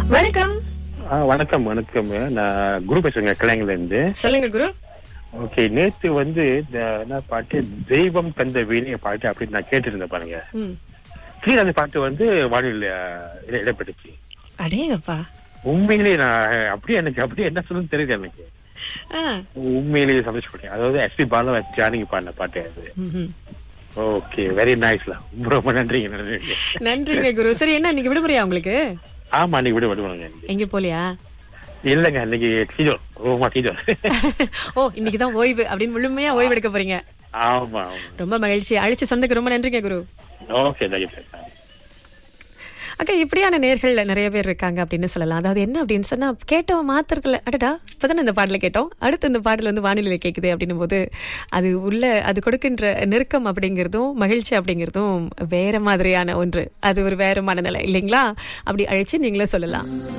வணக்கம் ஆ, வணக்கம் வணக்கம் நான் குரு பேசுறேங்க கிளைங்கல இருந்து சொல்லுங்க குரு ஓகே நேத்து வந்து இந்த என்ன பாட்டு தெய்வம் தந்த வீணிய பாட்டு அப்படின்னு நான் கேட்டிருந்தேன் பாருங்க ம். கீழே அந்த பாட்டு வந்து வானிலை இடப்பட்டுச்சு அடேங்கப்பா உண்மையிலேயே நான் அப்படியே எனக்கு அப்படியே என்ன சொல்லணும்னு தெரியுது எனக்கு ஆ. உண்மையிலேயே சந்தோஷப்பட்டேன் அதாவது எஸ்பி பாலு ஜானகி பாடின பாட்டு அது ம்ஹும். ஓகே வெரி நைஸ்ல ரொம்ப நன்றிங்க நன்றிங்க நன்றிங்க குரு சரி என்ன இன்னைக்கு விடுமுறையா உங்களுக்கு ஆமா நீங்க விட விடுவாங்க எங்க போலியா இல்லங்க இன்னைக்கு டீஜோர் ரொம்ப டீஜோர் ஓ இன்னைக்கு தான் ஓய்வு அப்படின்னு முழுமையா ஓய்வு எடுக்க போறீங்க ஆமா ஆமா ரொம்ப மகிழ்ச்சி அழைச்சு சொந்தக்கு ரொம்ப நன்றிங்க குரு ஓகே நன்றி அக்கா இப்படியான நேர்கள் நிறைய பேர் இருக்காங்க அப்படின்னு சொல்லலாம் அதாவது என்ன அப்படின்னு சொன்னா கேட்டோம் மாத்திரத்துல அடடா இப்பதானே இந்த பாடல கேட்டோம் அடுத்து இந்த பாடல் வந்து வானிலை கேக்குது அப்படின்னும் போது அது உள்ள அது கொடுக்கின்ற நெருக்கம் அப்படிங்கிறதும் மகிழ்ச்சி அப்படிங்கிறதும் வேற மாதிரியான ஒன்று அது ஒரு வேற மனநிலை இல்லைங்களா அப்படி அழைச்சு நீங்களே சொல்லலாம்